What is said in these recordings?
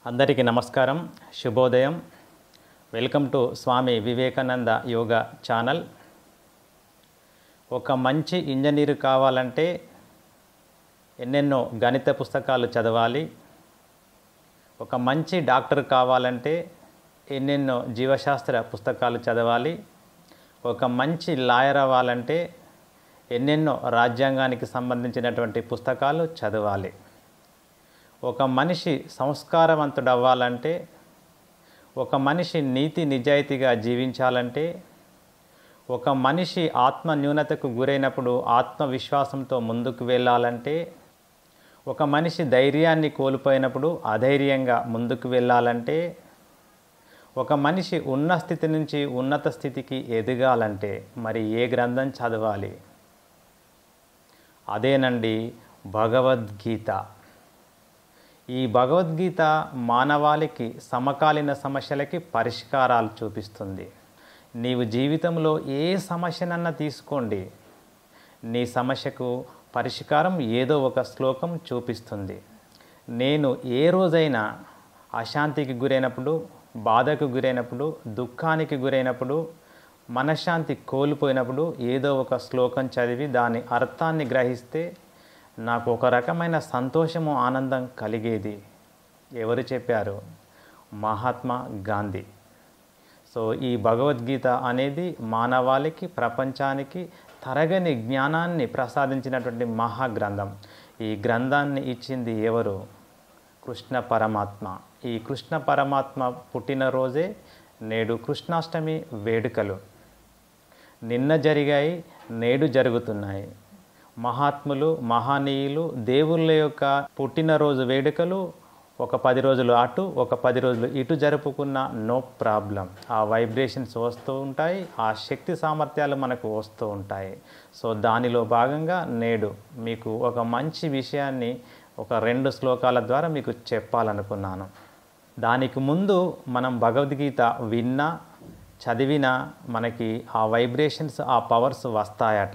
అందరికీ నమస్కారం శుభోదయం welcome to Swami Vivekananda yoga channel ఒక మంచి ఇంజనీర్ కావాలంటే ఎన్నెన్నో గణిత పుస్తకాలు చదవాలి ఒక మంచి డాక్టర్ కావాలంటే ఎన్నెన్నో జీవశాస్త్ర పుస్తకాలు చదవాలి ఒక మంచి లాయర్ అవ్వాలంటే ఎన్నెన్నో రాజ్యాంగానికి సంబంధించినటువంటి పుస్తకాలు చదవాలి ఒక మనిషి సంస్కారవంతుడు అవ్వాలంటే ఒక మనిషి నీతి నిజాయితీగా జీవించాలంటే ఒక మనిషి ఆత్మ న్యూనతకు గురైనప్పుడు ఆత్మవిశ్వాసంతో ముందుకు వెళ్ళాలంటే ఒక మనిషి ధైర్యాన్ని కోల్పోయినప్పుడు అధైర్యంగా ముందుకు వెళ్ళాలంటే ఒక మనిషి ఉన్న స్థితి నుంచి ఉన్నత స్థితికి ఎదగాలంటే మరి ఏ గ్రంథం చదవాలి అదేనండి భగవద్గీత ఈ భగవద్గీత మానవాళికి సమకాలీన సమస్యలకి పరిష్కారాలు చూపిస్తుంది నీవు జీవితంలో ఏ సమస్యనన్నా తీసుకోండి నీ సమస్యకు పరిష్కారం ఏదో ఒక శ్లోకం చూపిస్తుంది నేను ఏ రోజైనా అశాంతికి గురైనప్పుడు బాధకు గురైనప్పుడు దుఃఖానికి గురైనప్పుడు మనశ్శాంతి కోల్పోయినప్పుడు ఏదో ఒక శ్లోకం చదివి దాని అర్థాన్ని గ్రహిస్తే నాకు ఒక రకమైన సంతోషము ఆనందం కలిగేది ఎవరు చెప్పారు మహాత్మా గాంధీ సో ఈ భగవద్గీత అనేది మానవాళికి ప్రపంచానికి తరగని జ్ఞానాన్ని ప్రసాదించినటువంటి మహాగ్రంథం ఈ గ్రంథాన్ని ఇచ్చింది ఎవరు కృష్ణ పరమాత్మ ఈ కృష్ణ పరమాత్మ పుట్టినరోజే నేడు కృష్ణాష్టమి వేడుకలు నిన్న జరిగాయి నేడు జరుగుతున్నాయి మహాత్ములు మహనీయులు దేవుళ్ళ యొక్క పుట్టినరోజు వేడుకలు ఒక పది రోజులు అటు ఒక పది రోజులు ఇటు జరుపుకున్న నో ప్రాబ్లం ఆ వైబ్రేషన్స్ వస్తూ ఉంటాయి ఆ శక్తి సామర్థ్యాలు మనకు వస్తూ ఉంటాయి సో దానిలో భాగంగా నేడు మీకు ఒక మంచి విషయాన్ని ఒక రెండు శ్లోకాల ద్వారా మీకు చెప్పాలనుకున్నాను దానికి ముందు మనం భగవద్గీత విన్నా చదివినా మనకి ఆ వైబ్రేషన్స్ ఆ పవర్స్ వస్తాయట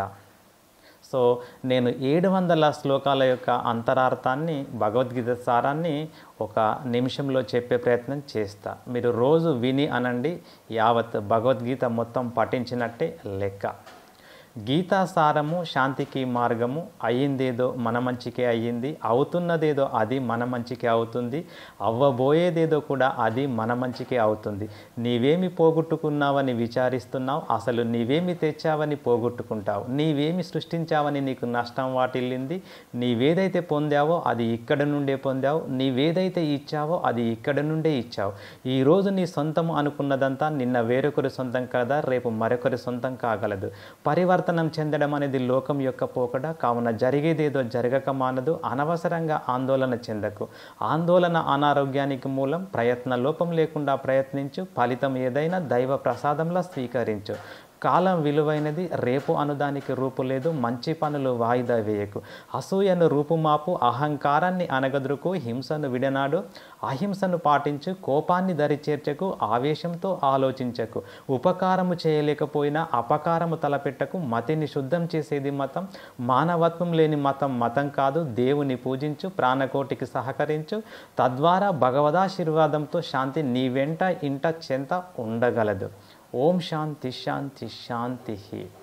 సో నేను ఏడు వందల శ్లోకాల యొక్క అంతరార్థాన్ని భగవద్గీత సారాన్ని ఒక నిమిషంలో చెప్పే ప్రయత్నం చేస్తా మీరు రోజు విని అనండి యావత్ భగవద్గీత మొత్తం పఠించినట్టే లెక్క గీతా సారము శాంతికి మార్గము అయ్యిందేదో మన మంచికే అయ్యింది అవుతున్నదేదో అది మన మంచికే అవుతుంది అవ్వబోయేదేదో కూడా అది మన మంచికే అవుతుంది నీవేమి పోగొట్టుకున్నావని విచారిస్తున్నావు అసలు నీవేమి తెచ్చావని పోగొట్టుకుంటావు నీవేమి సృష్టించావని నీకు నష్టం వాటిల్లింది నీవేదైతే పొందావో అది ఇక్కడ నుండే పొందావు నీవేదైతే ఇచ్చావో అది ఇక్కడ నుండే ఇచ్చావు ఈరోజు నీ సొంతం అనుకున్నదంతా నిన్న వేరొకరి సొంతం కదా రేపు మరొకరి సొంతం కాగలదు పరివర్తన పరివర్తనం చెందడం అనేది లోకం యొక్క పోకడ కావున జరిగేదేదో జరగక మానదు అనవసరంగా ఆందోళన చెందకు ఆందోళన అనారోగ్యానికి మూలం ప్రయత్న లోపం లేకుండా ప్రయత్నించు ఫలితం ఏదైనా దైవ ప్రసాదంలా స్వీకరించు కాలం విలువైనది రేపు అనుదానికి రూపు లేదు మంచి పనులు వాయిదా వేయకు అసూయను రూపుమాపు అహంకారాన్ని అనగదురుకు హింసను విడనాడు అహింసను పాటించు కోపాన్ని దరిచేర్చకు ఆవేశంతో ఆలోచించకు ఉపకారము చేయలేకపోయినా అపకారము తలపెట్టకు మతిని శుద్ధం చేసేది మతం మానవత్వం లేని మతం మతం కాదు దేవుని పూజించు ప్రాణకోటికి సహకరించు తద్వారా భగవదాశీర్వాదంతో శాంతి నీ వెంట ఇంట చెంత ఉండగలదు ఓం శాంతి శాంతి శాంతి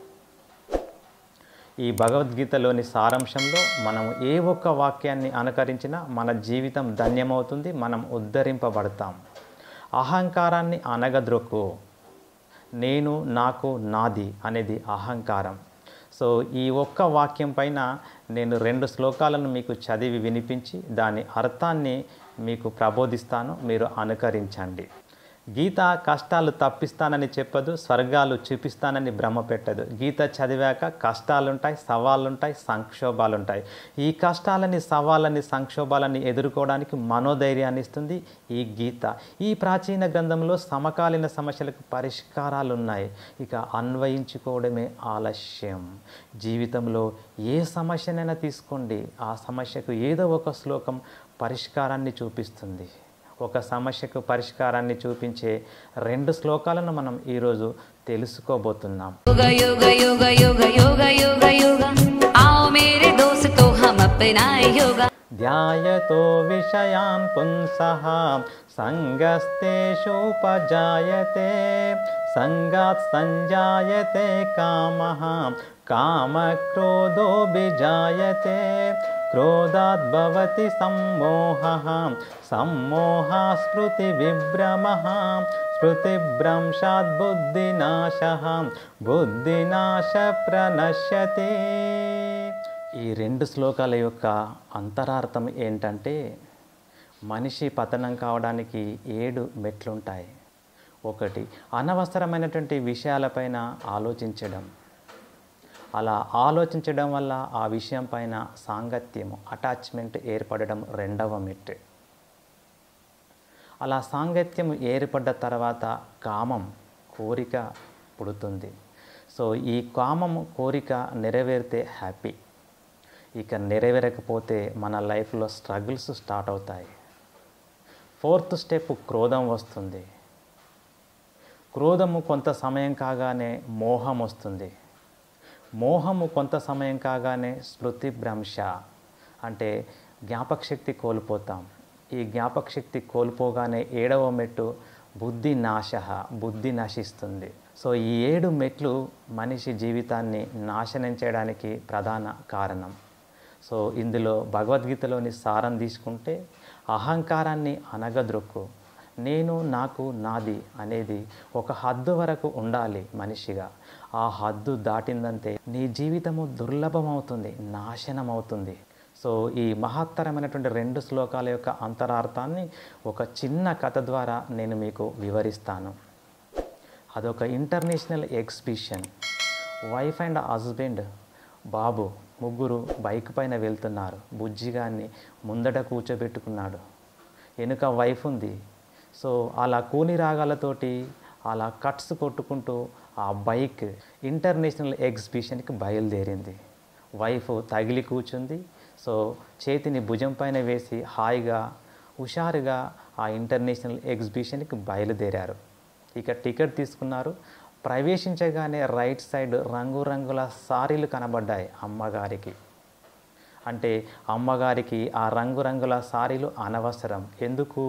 ఈ భగవద్గీతలోని సారాంశంలో మనం ఏ ఒక్క వాక్యాన్ని అనుకరించినా మన జీవితం ధన్యమవుతుంది మనం ఉద్ధరింపబడతాం అహంకారాన్ని అనగద్రొక్కు నేను నాకు నాది అనేది అహంకారం సో ఈ ఒక్క వాక్యం పైన నేను రెండు శ్లోకాలను మీకు చదివి వినిపించి దాని అర్థాన్ని మీకు ప్రబోధిస్తాను మీరు అనుకరించండి గీత కష్టాలు తప్పిస్తానని చెప్పదు స్వర్గాలు చూపిస్తానని భ్రమ పెట్టదు గీత చదివాక కష్టాలుంటాయి సవాళ్ళుంటాయి సంక్షోభాలుంటాయి ఈ కష్టాలని సవాళ్ళని సంక్షోభాలని ఎదుర్కోవడానికి మనోధైర్యాన్ని ఇస్తుంది ఈ గీత ఈ ప్రాచీన గ్రంథంలో సమకాలీన సమస్యలకు పరిష్కారాలు ఉన్నాయి ఇక అన్వయించుకోవడమే ఆలస్యం జీవితంలో ఏ సమస్యనైనా తీసుకోండి ఆ సమస్యకు ఏదో ఒక శ్లోకం పరిష్కారాన్ని చూపిస్తుంది ఒక సమస్యకు పరిష్కారాన్ని చూపించే రెండు శ్లోకాలను మనం ఈరోజు తెలుసుకోబోతున్నాం योगा योगा योगा योगा योगा योगा योगा आओ मेरे दोस्तों हम अपनाए योगा ధ్యాయతో విషయాన్ పుంసః సంగస్తేషూపజాయతే సంగాత్ సంజాయతే కామః కామక్రోధోభిజాయతే క్రోధాత్ భవతి సమ్మోహः సమ్మోహా స్మృతి విభ్రమः స్మృతిభ్రంశాత్ బుద్ధినాశः బుద్ధినాశ ప్రణశ్యతి ఈ రెండు శ్లోకాల యొక్క అంతరార్థం ఏంటంటే మనిషి పతనం కావడానికి ఏడు మెట్లుంటాయి ఒకటి అనవసరమైనటువంటి విషయాలపైన ఆలోచించడం అలా ఆలోచించడం వల్ల ఆ విషయం పైన సాంగత్యము అటాచ్మెంట్ ఏర్పడడం రెండవ మెట్టు అలా సాంగత్యం ఏర్పడ్డ తర్వాత కామం కోరిక పుడుతుంది సో ఈ కామం కోరిక నెరవేరితే హ్యాపీ ఇక నెరవేరకపోతే మన లైఫ్లో స్ట్రగుల్స్ స్టార్ట్ అవుతాయి ఫోర్త్ స్టెప్ క్రోధం వస్తుంది క్రోధము కొంత సమయం కాగానే మోహం వస్తుంది మోహము కొంత సమయం కాగానే స్మృతి భ్రంశ అంటే జ్ఞాపకశక్తి కోల్పోతాం ఈ జ్ఞాపకశక్తి కోల్పోగానే ఏడవ మెట్టు బుద్ధి నాశ బుద్ధి నశిస్తుంది సో ఈ ఏడు మెట్లు మనిషి జీవితాన్ని నాశనం చేయడానికి ప్రధాన కారణం సో ఇందులో భగవద్గీతలోని సారం తీసుకుంటే అహంకారాన్ని అనగద్రొక్కు నేను నాకు నాది అనేది ఒక హద్దు వరకు ఉండాలి మనిషిగా ఆ హద్దు దాటిందంటే నీ జీవితము దుర్లభమవుతుంది నాశనం అవుతుంది సో ఈ మహత్తరమైనటువంటి రెండు శ్లోకాల యొక్క అంతరార్థాన్ని ఒక చిన్న కథ ద్వారా నేను మీకు వివరిస్తాను అదొక international exhibition wife and husband బాబు ముగ్గురు బైక్ పైన వెళ్తున్నారు బుజ్జిగాన్ని ముందట కూర్చోబెట్టుకున్నాడు వెనుక వైఫ్ ఉంది సో అలా కూని రాగాలతోటి అలా కట్స్ కొట్టుకుంటూ ఆ బైక్ ఇంటర్నేషనల్ ఎగ్జిబిషన్కి బయలుదేరింది వైఫ్ తగిలి కూర్చుంది సో చేతిని భుజం పైన వేసి హాయిగా హుషారుగా ఆ ఇంటర్నేషనల్ ఎగ్జిబిషన్కి బయలుదేరారు ఇక టికెట్ తీసుకున్నారు ప్రవేశించగానే రైట్ సైడ్ రంగురంగుల సారీలు కనబడ్డాయి అమ్మగారికి అంటే అమ్మగారికి ఆ రంగురంగుల సారీలు అనవసరం ఎందుకు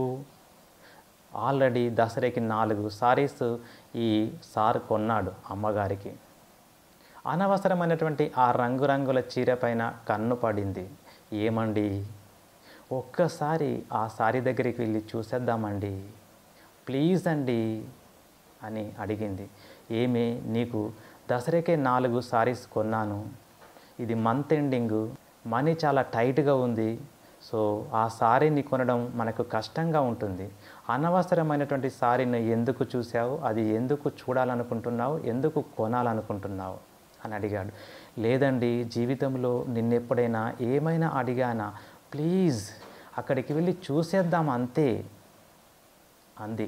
ఆల్రెడీ దసరాకి నాలుగు సారీస్ ఈ సార్ కొన్నాడు అమ్మగారికి అనవసరమైనటువంటి ఆ రంగురంగుల చీర పైన కన్ను పడింది ఏమండి ఒక్కసారి ఆ సారీ దగ్గరికి వెళ్ళి చూసేద్దామండి ప్లీజ్ అండి అని అడిగింది ఏమి నీకు దసరాకే నాలుగు సారీస్ కొన్నాను ఇది మంత్ ఎండింగు మనీ చాలా టైట్గా ఉంది సో ఆ సారీని కొనడం మనకు కష్టంగా ఉంటుంది అనవసరమైనటువంటి సారీని ఎందుకు చూసావు అది ఎందుకు చూడాలనుకుంటున్నావు ఎందుకు కొనాలనుకుంటున్నావు అని అడిగాడు లేదండి జీవితంలో నిన్నెప్పుడైనా ఏమైనా అడిగానా ప్లీజ్ అక్కడికి వెళ్ళి చూసేద్దాం అంతే అంది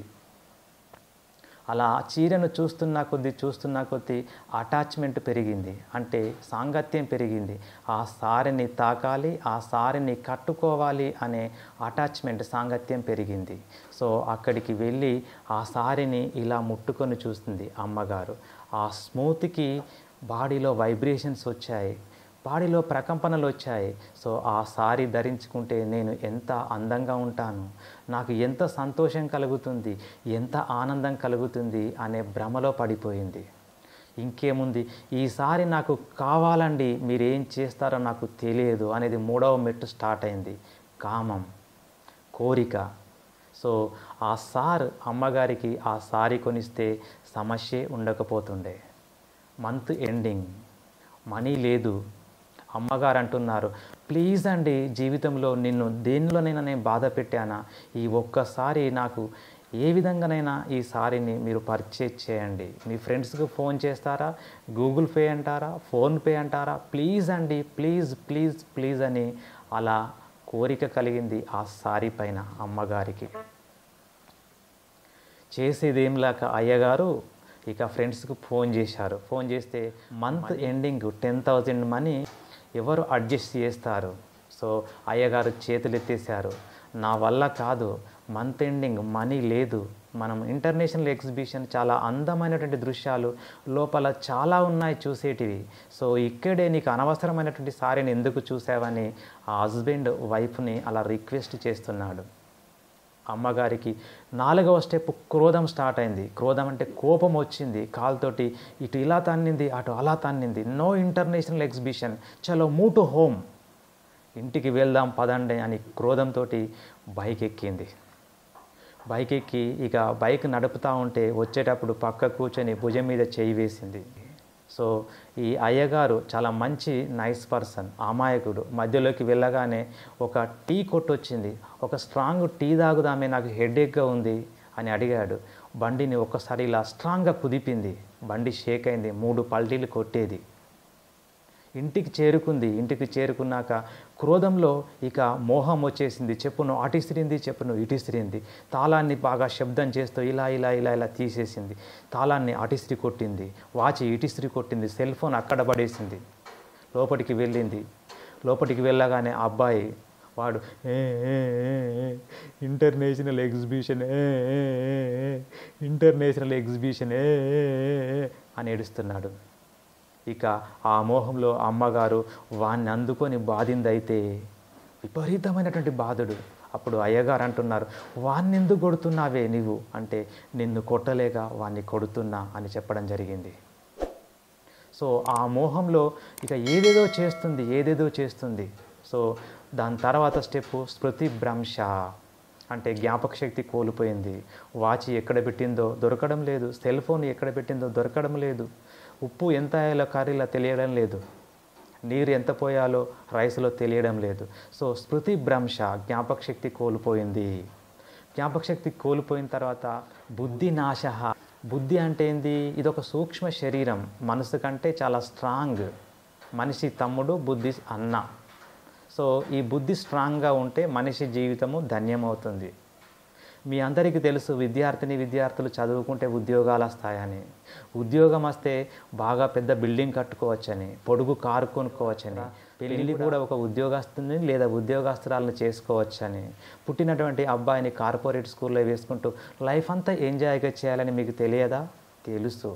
అలా ఆ చీరను చూస్తున్నా కొద్దీ చూస్తున్నా కొద్దీ అటాచ్మెంట్ పెరిగింది అంటే సాంగత్యం పెరిగింది ఆ సారిని తాకాలి ఆ సారిని కట్టుకోవాలి అనే అటాచ్మెంట్ సాంగత్యం పెరిగింది సో అక్కడికి వెళ్ళి ఆ సారిని ఇలా ముట్టుకొని చూస్తుంది అమ్మగారు ఆ స్మూత్కి బాడీలో వైబ్రేషన్స్ వచ్చాయి బాడీలో ప్రకంపనలు వచ్చాయి సో ఆ సారీ ధరించుకుంటే నేను ఎంత అందంగా ఉంటాను నాకు ఎంత సంతోషం కలుగుతుంది ఎంత ఆనందం కలుగుతుంది అనే భ్రమలో పడిపోయింది ఇంకేముంది ఈసారి నాకు కావాలండి మీరు ఏం చేస్తారో నాకు తెలియదు అనేది మూడవ మెట్టు స్టార్ట్ అయింది కామం కోరిక సో ఆ సార్ అమ్మగారికి ఆ సారీ కొనిస్తే సమస్యే ఉండకపోతుండే మంత్ ఎండింగ్ మనీ లేదు అమ్మగారు అంటున్నారు ప్లీజ్ అండి జీవితంలో నిన్ను దేనిలోనైనా నేను బాధ పెట్టానా ఈ ఒక్కసారి నాకు ఏ విధంగానైనా ఈ సారీని మీరు పర్చేజ్ చేయండి మీ ఫ్రెండ్స్కి ఫోన్ చేస్తారా గూగుల్ పే అంటారా ఫోన్పే అంటారా ప్లీజ్ అండి ప్లీజ్ ప్లీజ్ ప్లీజ్ అని అలా కోరిక కలిగింది ఆ సారీ పైన అమ్మగారికి చేసేదేం లేక అయ్యగారు ఇక ఫ్రెండ్స్కి ఫోన్ చేశారు ఫోన్ చేస్తే month ending ten thousand money ఎవరు అడ్జస్ట్ చేస్తారు సో అయ్యగారు చేతులు ఎత్తేసారు నా వల్ల కాదు మంత్ ఎండింగ్ మనీ లేదు మనం ఇంటర్నేషనల్ ఎగ్జిబిషన్ చాలా అందమైనటువంటి దృశ్యాలు లోపల చాలా ఉన్నాయి చూసేటివి సో ఇక్కడే నీకు అనవసరమైనటువంటి సారీని ఎందుకు చూసావని ఆ హస్బెండ్ వైఫ్ని అలా రిక్వెస్ట్ చేస్తున్నాడు అమ్మగారికి నాలుగవ స్టెప్ క్రోధం స్టార్ట్ అయింది క్రోధం అంటే కోపం వచ్చింది కాలుతోటి ఇటు ఇలా తన్నింది అటు అలా తన్నింది నో ఇంటర్నేషనల్ ఎగ్జిబిషన్ చలో మూ టు హోమ్ ఇంటికి వెళ్దాం పదండి అని క్రోధంతో బైక్ ఎక్కింది బైక్ ఎక్కి ఇక బైక్ నడుపుతూ ఉంటే వచ్చేటప్పుడు పక్క కూర్చొని భుజం మీద చేయి వేసింది సో ఈ అయ్యగారు చాలా మంచి నైస్ పర్సన్ అమాయకుడు మధ్యలోకి వెళ్ళగానే ఒక టీ కొట్టు వచ్చింది ఒక స్ట్రాంగ్ టీ తాగుదామే నాకు హెడేక్గా ఉంది అని అడిగాడు బండిని ఒక్కసారి ఇలా స్ట్రాంగ్గా కుదిపింది బండి షేక్ అయింది మూడు పల్టీలు కొట్టేది ఇంటికి చేరుకుంది ఇంటికి చేరుకున్నాక క్రోధంలో ఇక మోహం వచ్చేసింది చెప్పును అటిసిరింది చెప్పును ఇటిసిరింది తాళాన్ని బాగా శబ్దం చేస్తూ ఇలా ఇలా ఇలా ఇలా తీసేసింది తాళాన్ని అటిసిరి కొట్టింది వాచి ఇటిసిరి కొట్టింది సెల్ ఫోన్ అక్కడ పడేసింది లోపలికి వెళ్ళింది లోపలికి వెళ్ళగానే ఆ అబ్బాయి వాడు "ఏ, ఏ, ఏ, ఏ, ఇంటర్నేషనల్ ఎగ్జిబిషన్ ఏ, ఏ, ఏ, ఏ, ఇంటర్నేషనల్ ఎగ్జిబిషన్ ఏ, ఏ, ఏ, ఏ" అని ఏడుస్తున్నాడు ఇక ఆ మోహంలో అమ్మగారు వాణ్ణి అందుకొని బాధిందైతే విపరీతమైనటువంటి బాధుడు అప్పుడు అయ్యగారు అంటున్నారు వాణ్ణి ఎందుకు కొడుతున్నావే నీవు అంటే నిన్ను కొట్టలేక వాణ్ణి కొడుతున్నా అని చెప్పడం జరిగింది సో ఆ మోహంలో ఇక ఏదేదో చేస్తుంది ఏదేదో చేస్తుంది సో దాని తర్వాత స్టెప్ స్మృతి భ్రంశ అంటే జ్ఞాపక శక్తి కోల్పోయింది వాచి ఎక్కడ పెట్టిందో దొరకడం లేదు సెల్ ఫోన్ ఎక్కడ పెట్టిందో దొరకడం లేదు ఉప్పు ఎంత వేయాలో కర్రీలో తెలియడం లేదు నీరు ఎంత పోయాలో రైస్లో తెలియడం లేదు సో స్మృతి భ్రంశ జ్ఞాపక శక్తి కోల్పోయింది జ్ఞాపక శక్తి కోల్పోయిన తర్వాత బుద్ధి నాశ బుద్ధి అంటే ఏంది ఇది ఒక సూక్ష్మ శరీరం మనసు కంటే చాలా స్ట్రాంగ్ మనిషి తమ్ముడు బుద్ధి అన్న సో ఈ బుద్ధి స్ట్రాంగ్గా ఉంటే మనిషి జీవితము ధన్యమవుతుంది మీ అందరికీ తెలుసు విద్యార్థిని విద్యార్థులు చదువుకుంటే ఉద్యోగాలు వస్తాయని ఉద్యోగం వస్తే బాగా పెద్ద బిల్డింగ్ కట్టుకోవచ్చని పొడుగు కారు కొనుక్కోవచ్చని పెళ్ళి కూడా ఒక ఉద్యోగస్తుని లేదా ఉద్యోగస్తురాలను చేసుకోవచ్చని పుట్టినటువంటి అబ్బాయిని కార్పొరేట్ స్కూల్లో వేసుకుంటూ లైఫ్ అంతా ఎంజాయ్గా చేయాలని మీకు తెలియదా తెలుసు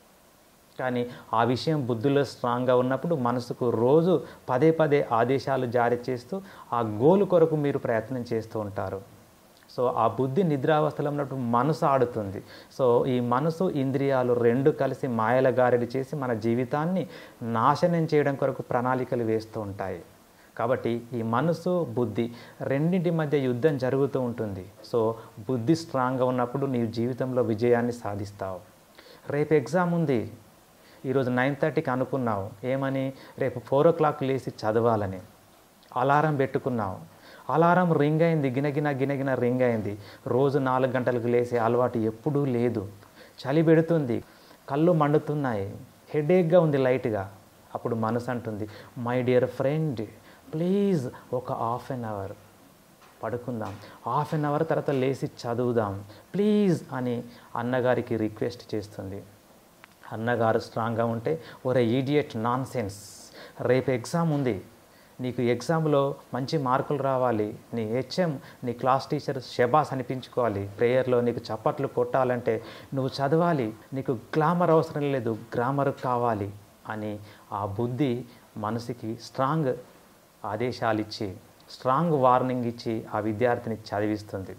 కానీ ఆ విషయం బుద్ధిలో స్ట్రాంగ్గా ఉన్నప్పుడు మనసుకు రోజు పదే పదే ఆదేశాలు జారీ చేస్తూ ఆ గోలు కొరకు మీరు ప్రయత్నం చేస్తూ ఉంటారు సో ఆ బుద్ధి నిద్రావస్థలో ఉన్నప్పుడు మనసు ఆడుతుంది సో ఈ మనసు ఇంద్రియాలు రెండు కలిసి మాయల గారెడి చేసి మన జీవితాన్ని నాశనం చేయడం కొరకు ప్రణాళికలు వేస్తూ ఉంటాయి కాబట్టి ఈ మనసు బుద్ధి రెండింటి మధ్య యుద్ధం జరుగుతూ ఉంటుంది సో బుద్ధి స్ట్రాంగ్గా ఉన్నప్పుడు నీ జీవితంలో విజయాన్ని సాధిస్తావు రేపు ఎగ్జామ్ ఉంది ఈరోజు నైన్ థర్టీకి అనుకున్నావు ఏమని రేపు ఫోర్ ఓ క్లాక్ లేచి చదవాలని అలారం పెట్టుకున్నావు అలారం రింగ్ అయింది గినగిన గినగిన రింగ్ అయింది రోజు నాలుగు గంటలకు లేసే అలవాటు ఎప్పుడూ లేదు చలి పెడుతుంది కళ్ళు మండుతున్నాయి హెడేక్గా ఉంది లైట్గా అప్పుడు మనసు అంటుంది మై డియర్ ఫ్రెండ్ ప్లీజ్ ఒక హాఫ్ అన్ అవర్ పడుకుందాం హాఫ్ అన్ అవర్ తర్వాత లేచి చదువుదాం ప్లీజ్ అని అన్నగారికి రిక్వెస్ట్ చేస్తుంది అన్నగారు స్ట్రాంగ్గా ఉంటే ఒరే ఈడియట్ నాన్ సెన్స్ రేపు ఎగ్జామ్ ఉంది నీకు ఎగ్జామ్లో మంచి మార్కులు రావాలి నీ హెచ్ఎం నీ క్లాస్ టీచర్ షబాస్ అనిపించుకోవాలి ప్రేయర్లో నీకు చప్పట్లు కొట్టాలంటే నువ్వు చదవాలి నీకు గ్లామర్ అవసరం లేదు గ్రామర్ కావాలి అని ఆ బుద్ధి మనసుకి స్ట్రాంగ్ ఆదేశాలు ఇచ్చి స్ట్రాంగ్ వార్నింగ్ ఇచ్చి ఆ విద్యార్థిని చదివిస్తుంది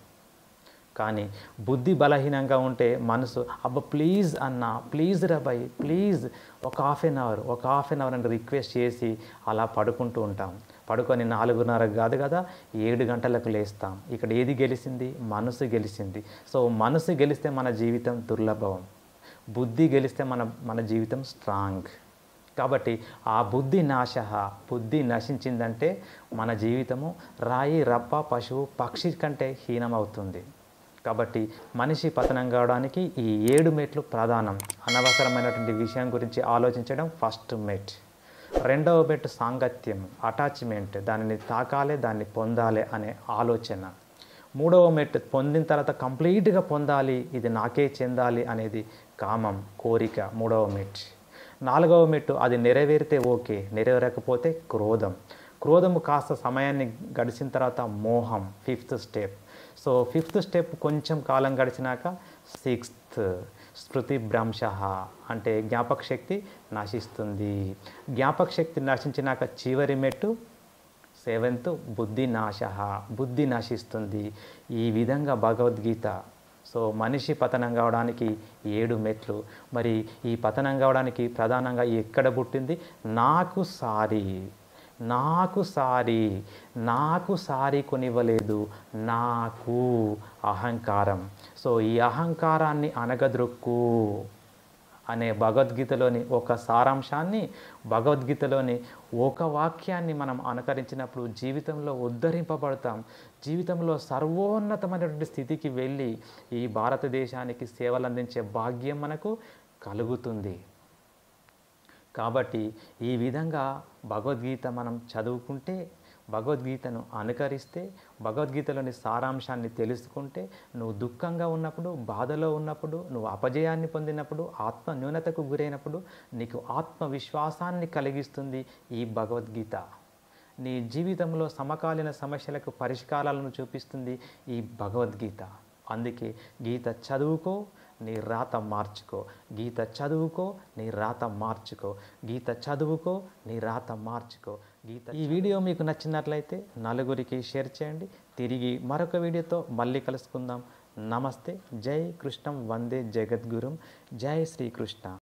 కానీ బుద్ధి బలహీనంగా ఉంటే మనసు అబ్బ ప్లీజ్ అన్న ప్లీజ్ రబాయ్ ప్లీజ్ ఒక హాఫ్ అన్ అవర్ ఒక హాఫ్ అన్ అవర్ అని రిక్వెస్ట్ చేసి అలా పడుకుంటూ ఉంటాం పడుకొని నాలుగున్నర కాదు కదా ఏడు గంటలకు లేస్తాం ఇక్కడ ఏది గెలిచింది మనసు గెలిచింది సో మనసు గెలిస్తే మన జీవితం దుర్లభం బుద్ధి గెలిస్తే మన మన జీవితం స్ట్రాంగ్ కాబట్టి ఆ బుద్ధి నాశ బుద్ధి నశించిందంటే మన జీవితము రాయి రప్ప పశువు పక్షి కంటే హీనమవుతుంది కాబట్టి మనిషి పతనం కావడానికి ఈ ఏడు మెట్లు ప్రధానం అనవసరమైనటువంటి విషయం గురించి ఆలోచించడం ఫస్ట్ మెట్ రెండవ మెట్ సాంగత్యం అటాచ్మెంట్ దానిని తాకాలే దాన్ని పొందాలి అనే ఆలోచన మూడవ మెట్ పొందిన తర్వాత కంప్లీట్గా పొందాలి ఇది నాకే చెందాలి అనేది కామం కోరిక మూడవ మెట్ నాలుగవ మెట్టు అది నెరవేరితే ఓకే నెరవేరకపోతే క్రోధం క్రోధము కాస్త సమయాన్ని గడిచిన తర్వాత మోహం fifth step so fifth step కొంచెం కాలం గడిచినాక సిక్స్త్ స్మృతి భ్రంశ అంటే జ్ఞాపక శక్తి నశిస్తుంది జ్ఞాపక శక్తి నశించినాక చివరి మెట్టు సెవెంత్ బుద్ధి నాశ బుద్ధి నశిస్తుంది ఈ విధంగా భగవద్గీత సో మనిషి పతనం కావడానికి ఏడు మెట్లు మరి ఈ పతనం కావడానికి ప్రధానంగా ఎక్కడ పుట్టింది నాకు సారి నాకు సారి నాకు సారి కొనివ్వలేదు నాకు అహంకారం సో ఈ అహంకారాన్ని అనగద్రొక్కు అనే భగవద్గీతలోని ఒక సారాంశాన్ని భగవద్గీతలోని ఒక వాక్యాన్ని మనం అనుకరించినప్పుడు జీవితంలో ఉద్ధరింపబడతాం జీవితంలో సర్వోన్నతమైనటువంటి స్థితికి వెళ్ళి ఈ భారతదేశానికి సేవలు అందించే భాగ్యం మనకు కలుగుతుంది కాబట్టి ఈ విధంగా భగవద్గీత మనం చదువుకుంటే భగవద్గీతను అనుకరిస్తే భగవద్గీతలోని సారాంశాన్ని తెలుసుకుంటే నువ్వు దుఃఖంగా ఉన్నప్పుడు బాధలో ఉన్నప్పుడు నువ్వు అపజయాన్ని పొందినప్పుడు ఆత్మ న్యూనతకు గురైనప్పుడు నీకు ఆత్మవిశ్వాసాన్ని కలిగిస్తుంది ఈ భగవద్గీత నీ జీవితంలో సమకాలీన సమస్యలకు పరిష్కారాలను చూపిస్తుంది ఈ భగవద్గీత అందుకే గీత చదువుకో నీ రాత మార్చుకో గీత చదువుకో నీ రాత మార్చుకో గీత చదువుకో నీ రాత మార్చుకో గీత ఈ వీడియో మీకు నచ్చినట్లయితే నలుగురికి షేర్ చేయండి తిరిగి మరొక వీడియోతో మళ్ళీ కలుసుకుందాం నమస్తే జై కృష్ణం వందే జగద్గురుం జై శ్రీకృష్ణ